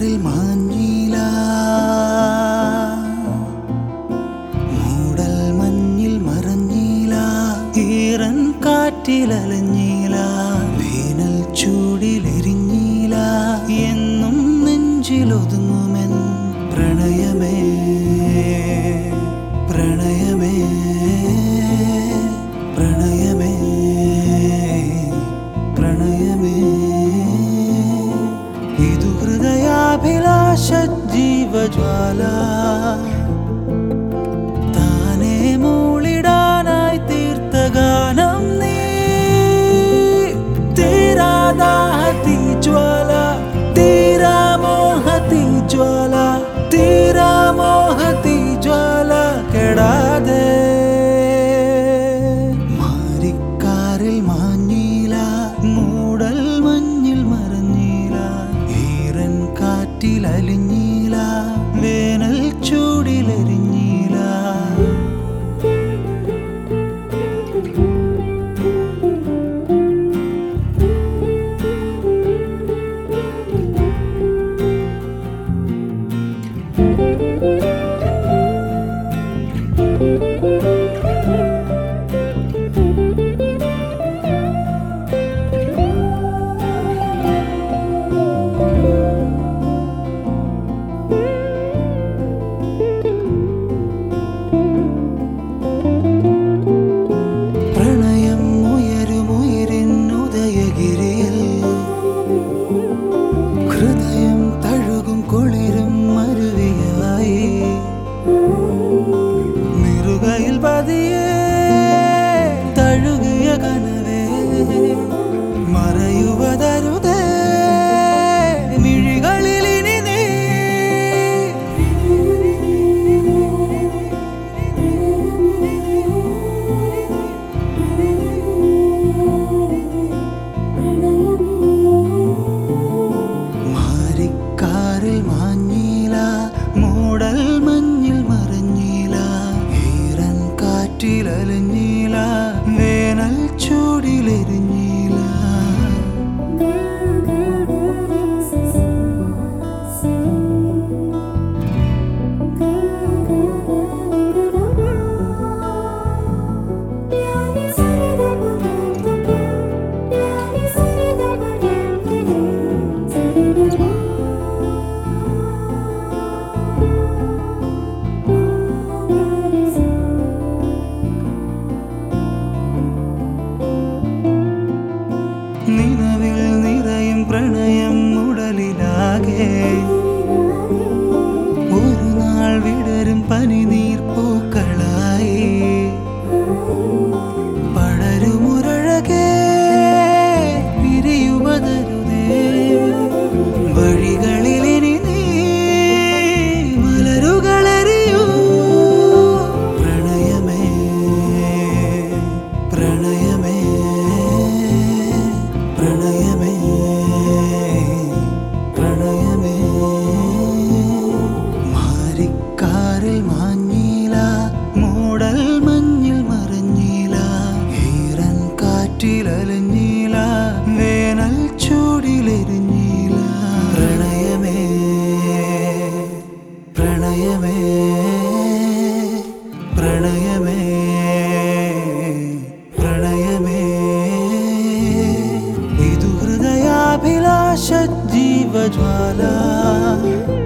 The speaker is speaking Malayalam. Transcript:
മരക്കാരിൽ മാഞ്ഞില മൂടൽ മഞ്ഞിൽ മറഞ്ഞില ഈറൻ കാറ്റിലലഞ്ഞില വേനൽ ചൂടിലെരിഞ്ഞില എന്നും നെഞ്ചിലൊതുങ്ങുമെൻ പ്രണയമേ പ്രണയമേ പ്രണയമേ പ്രണയമേ ഇതു ഹൃദയാഭിലാഷ ജീവജ്വാല താനേ മൂളിടാനായി തീർത്ത ഗാനം നീ തീരാദാഹത്തി ജ്വാല തീരാമോഹത്തി ജ്വാല തീരാമോഹത്തി ജ്വാല കെടാതെ മാരിക്കാറിൽ മാഞ്ഞില മൂടൽ മഞ്ഞിൽ മറഞ്ഞില ഈറൻ കാറ്റിൽ അലിഞ്ഞില വേനൽ ചൂടിലെരിഞ്ഞില പ്രണയം ഉയരുമുയരിന്നുദയഗിരിയിൽ ഹൃദയം തഴുകും കുളിരും മരുവിയായി നിറുകയിൽ പതിയെ തഴുകിയ കനവേ മറയുവതരുതേ മിഴികളിൽ ഇനി നീ മാരിക്കാറിൽ മാഞ്ഞില മൂടൽ മഞ്ഞിൽ മറഞ്ഞില ഈറൻ കാറ്റിൽ അലഞ്ഞില വേനൽ ചൂടിലെരിഞ്ഞില നിലവിൽ നിറയും പ്രണയം ഉടലിലാകെ ഒരു നാൾ വിടരും പനിനീർ പൂക്കളായി പടരുമുരഴകെ പിരിയുവതരുതേ വഴികളിലിനി നീ മലരുകളെറിയൂ പ്രണയമേ പ്രണയമേ പ്രണയമേ പ്രണയമേ മാരിക്കാറിൽ മാഞ്ഞില മൂടൽ മഞ്ഞിൽ മറഞ്ഞില ഈറൻ കാറ്റിൽ അലഞ്ഞില വേനൽ ചൂടിലെരിഞ്ഞില പ്രണയമേ പ്രണയമേ പ്രണയമേ പ്രണയമേ ഇതു ഹൃദയാഭിലാഷ ജീവജ്വാല